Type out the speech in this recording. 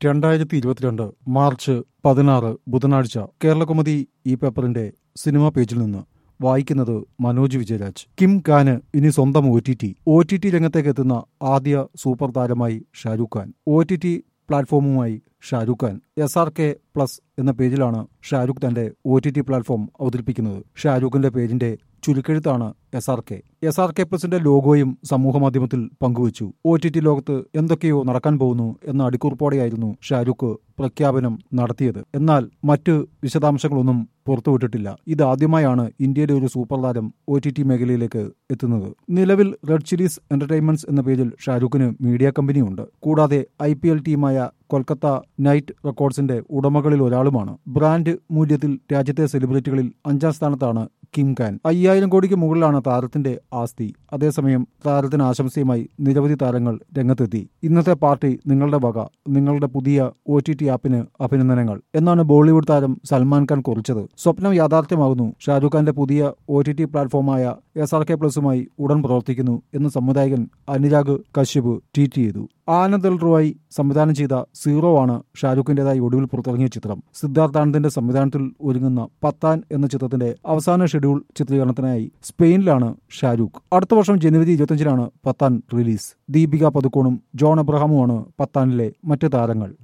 രണ്ടായിരത്തി ഇരുപത്തിരണ്ട് മാർച്ച് പതിനാറ് ബുധനാഴ്ച കേരളകൗമുദി ഈ പേപ്പറിന്റെ സിനിമാ പേജിൽ നിന്ന് വായിക്കുന്നത് മനോജ് വിജയരാജ് കിം ഖാന് ഇനി സ്വന്തം O T T O T T രംഗത്തേക്ക് എത്തുന്ന ആദ്യ സൂപ്പർ താരമായി Shahrukh Khan O T T പ്ലാറ്റ്ഫോമുമായി Shahrukh Khan S R K plus എന്ന പേജിലാണ് ഷാരൂഖ് തന്റെ ഒ ടി ടി പ്ലാറ്റ്ഫോം അവതരിപ്പിക്കുന്നത് ഷാരൂഖിന്റെ പേരിന്റെ ചുരുക്കെഴുത്താണ് S R K S R K പ്ലസിന്റെ ലോഗോയും സമൂഹമാധ്യമത്തിൽ പങ്കുവച്ചു ഒ ടി ടി ലോകത്ത് എന്തൊക്കെയോ നടക്കാൻ പോകുന്നു എന്ന അടിക്കുറിപ്പോടെയായിരുന്നു ഷാരൂഖ് പ്രഖ്യാപനം നടത്തിയത് എന്നാൽ മറ്റ് വിശദാംശങ്ങളൊന്നും പുറത്തുവിട്ടിട്ടില്ല ഇതാദ്യമായാണ് ഇന്ത്യയിലെ ഒരു സൂപ്പർ താരം ഒ ടി ടി മേഖലയിലേക്ക് എത്തുന്നത് നിലവിൽ റെഡ് ചില്ലീസ് എന്റർടൈൻമെന്റ്സ് എന്ന പേരിൽ ഷാരൂഖിന് മീഡിയ കമ്പനിയുണ്ട് കൂടാതെ ഐ പി എൽ ടീമായ കൊൽക്കത്ത നൈറ്റ് റെക്കോർഡ്സിന്റെ ഉടമകളിൽ ഒരാളുമാണ് ബ്രാൻഡ് മൂല്യത്തിൽ രാജ്യത്തെ സെലിബ്രിറ്റികളിൽ അഞ്ചാം സ്ഥാനത്താണ് കിം ഖാൻ അയ്യായിരം കോടിക്ക് മുകളിലാണ് താരത്തിന്റെ ആസ്തി അതേസമയം താരത്തിന് ആശംസയുമായി നിരവധി താരങ്ങൾ രംഗത്തെത്തി ഇന്നത്തെ പാർട്ടി നിങ്ങളുടെ വക നിങ്ങളുടെ പുതിയ ഒ ടി ടി ആപ്പിന് അഭിനന്ദനങ്ങൾ എന്നാണ് ബോളിവുഡ് താരം സൽമാൻ ഖാൻ കുറിച്ചത് സ്വപ്നം യാഥാർത്ഥ്യമാകുന്നു ഷാരൂഖ് ഖാന്റെ പുതിയ ഒ ടി ടി പ്ലാറ്റ്ഫോമായ എസ് ആർ കെ പ്ലസുമായി ഉടൻ പ്രവർത്തിക്കുന്നു എന്ന് സംവിധായകൻ അനുരാഗ് കശ്യപ് ട്വീറ്റ് ചെയ്തു ആനന്ദ് എൽ റോയ് സംവിധാനം ചെയ്ത സീറോ ആണ് ഷാരൂഖിന്റേതായി ഒടുവിൽ പുറത്തിറങ്ങിയ ചിത്രം സിദ്ധാർത്ഥ് ആനന്ദിന്റെ സംവിധാനത്തിൽ ഒരുങ്ങുന്ന പത്താൻ എന്ന ചിത്രത്തിന്റെ അവസാന ഷെഡ്യൂൾ ചിത്രീകരണത്തിനായി സ്പെയിനിലാണ് ഷാരൂഖ് അടുത്ത വർഷം ജനുവരി ഇരുപത്തിയഞ്ചിനാണ് പത്താൻ റിലീസ് ദീപിക പതുക്കോണും ജോൺ എബ്രഹാമുമാണ് പത്താനിലെ മറ്റ് താരങ്ങൾ